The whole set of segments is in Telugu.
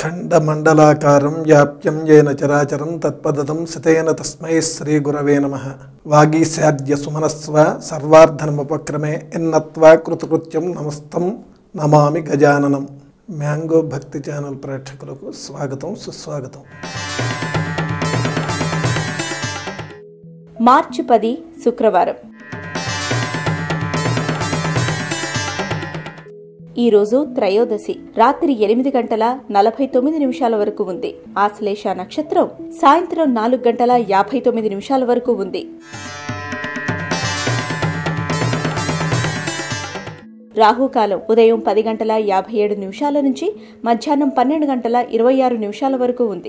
ఖండమండలాకారం వ్యాప్యం ఏన చరాచరం తత్పదం సితేన తస్మై శ్రీ గురవే నమ వాగీశాద్య సుమనస్వ సర్వార్ధనముపక్రమే ఎన్నత్వా కృతకృత్యం నమస్తం నమామి గజాననం మ్యాంగో భక్తి ఛానల్ ప్రేక్షకులకు స్వాగతం సుస్వాగతం మార్చి పది శుక్రవారం ఈరోజు త్రయోదశి రాత్రి ఎనిమిది గంటల నలభై తొమ్మిది నిమిషాల వరకు ఉంది ఆశ్లేష నక్షత్రం సాయంత్రం నాలుగు గంటల యాభై తొమ్మిది నిమిషాల వరకు ఉంది రాహుకాలం ఉదయం పది గంటల యాభై ఏడు నిమిషాల నుంచి మధ్యాహ్నం పన్నెండు గంటల ఇరవై ఆరు నిమిషాల వరకు ఉంది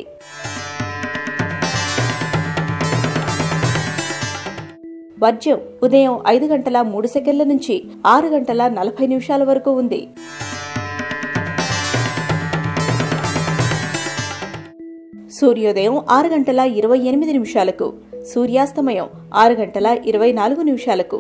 వర్జ్యం ఉదయం ఐదు గంటల మూడు సెకండ్ల నుంచి ఆరు గంటల నలభై నిమిషాల వరకు ఉంది సూర్యోదయం ఆరు గంటల ఇరవై ఎనిమిది నిమిషాలకు సూర్యాస్తమయం ఆరు గంటల ఇరవై నాలుగు నిమిషాలకు